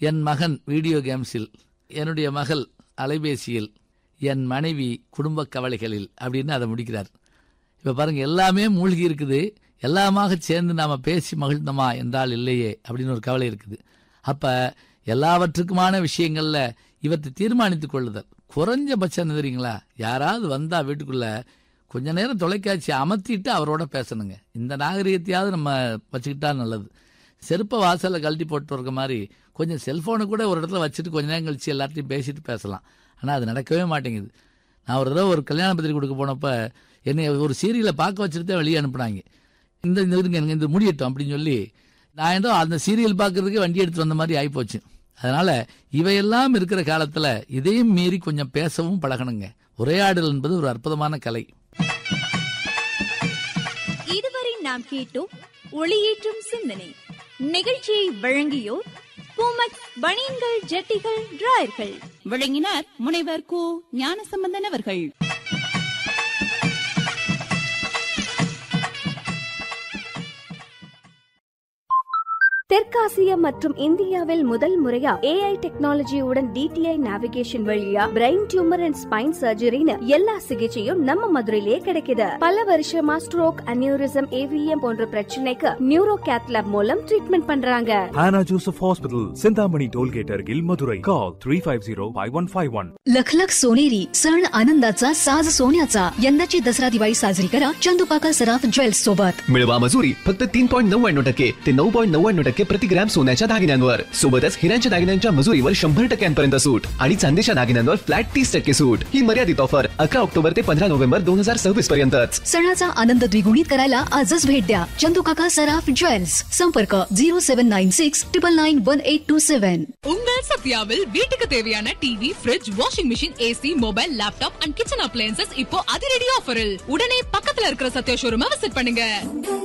என் மகன் வீடியோ கேம்ஸில் என்னுடைய மகள் அலைபேசியில் என் மனைவி குடும்ப கவலைகளில் அப்படின்னு அதை முடிக்கிறார் இப்போ பாருங்க எல்லாமே மூழ்கி இருக்குது எல்லாமாக சேர்ந்து நாம பேசி மகிழ்ந்தோமா என்றால் இல்லையே அப்படின்னு ஒரு கவலை இருக்குது அப்ப எல்லாவற்றுக்குமான விஷயங்கள்ல இவற்றை தீர்மானித்துக் கொள்ளுதல் குறைஞ்சபட்சம் என்ன தெரியுங்களா யாராவது வந்தா வீட்டுக்குள்ள கொஞ்ச நேரம் தொலைக்காட்சி அமர்த்திட்டு அவரோட பேசணுங்க இந்த நாகரிகத்தையாவது நம்ம வச்சுக்கிட்டா நல்லது செருப்பை வாசல்ல கழட்டி போட்டு இருக்க மாதிரி கொஞ்சம் செல்போனை கூட ஒரு இடத்துல வச்சுட்டு கொஞ்ச நேரம் கழிச்சு எல்லார்ட்டையும் பேசிட்டு பேசலாம் ஆனால் அது நடக்கவே மாட்டேங்குது நான் ஒரு தடவை ஒரு கல்யாண பத்திரிக்கை கொடுக்க போனப்ப என்னை ஒரு சீரியலை பார்க்க வச்சுட்டு தான் வெளியே அனுப்புனாங்க இந்த இந்த இருங்க எனக்கு இந்த முடியட்டும் அப்படின்னு சொல்லி நான் ஏதோ அந்த சீரியல் பார்க்கறதுக்கு வண்டி எடுத்து வந்த மாதிரி ஆயிப்போச்சு அதனால இவையெல்லாம் இருக்கிற காலத்துல இதையும் மீறி கொஞ்சம் பேசவும் பழகணுங்க உரையாடல் என்பது ஒரு அற்புதமான கலை இதுவரை நாம் கேட்டோம் ஒளியேற்றும் சிந்தனை நிகழ்ச்சியை வழங்கியோர் பூமக் பனியன்கள் ஜட்டிகள் டிராயர்கள் வழங்கினார் முனைவர் கு ஞானசம்பந்தன் அவர்கள் தெற்காசியா மற்றும் இந்தியாவில் முதல் முறையா ஏஐ டெக்னாலஜியுடன் டிடிஐ நேவிகேஷன் வழியா பிரெயின் டியூமர் அண்ட் ஸ்பைன் சர்ஜரின்னு எல்லா சிகிச்சையும் நம்ம மதுரையிலே கிடைக்குது பல வருஷமா ஸ்ட்ரோக் அனியூரிசம் ஏவிஎம் போன்ற பிரச்சனைக்கு நியூரோ கேத்லாப் மூலம் ட்ரீட்மெண்ட் பண்றாங்க Hannah Joseph Hospital, Sindhamani Tollgate Argil, Madurai. Call 350-5151. लखलख सोनेरी सण आनंदाचा साज सोन्याचा यंदाची दसरा दिवाळी साजरी करा चंदुपाका सराफ ज्वेल्स सोबत मिळवा मजुरी फक्त तीन पॉईंट नव्याण्णव टक्के ते नऊ पॉईंट नव्याण्णव टक्के प्रति ग्रॅम सोन्याच्या दागिन्यांवर सोबतच हिऱ्यांच्या दागिन्यांच्या मजुरीवर शंभर टक्क्यांपर्यंत सूट आणि चांदीच्या दागिन्यांवर फ्लॅट तीस टक्के सूट ही मर्यादित ऑफर अकरा ऑक्टोबर ते पंधरा नोव्हेंबर दोन हजार सव्वीस पर्यंतच सणाचा आनंद द्विगुणित करायला आजच भेट द्या चंदुकाका सराफ ज्वेल्स संपर्क zero seven nine six triple nine one eight two seven உங்கள் சத்யாவில் வீட்டுக்கு தேவையான TV fridge washing machine AC mobile laptop and kitchen appliances இப்போ அதிரடி ஆஃபரில் உடனே பக்கத்துல இருக்கிற சத்யா ஷோரூமை விசிட் பண்ணுங்க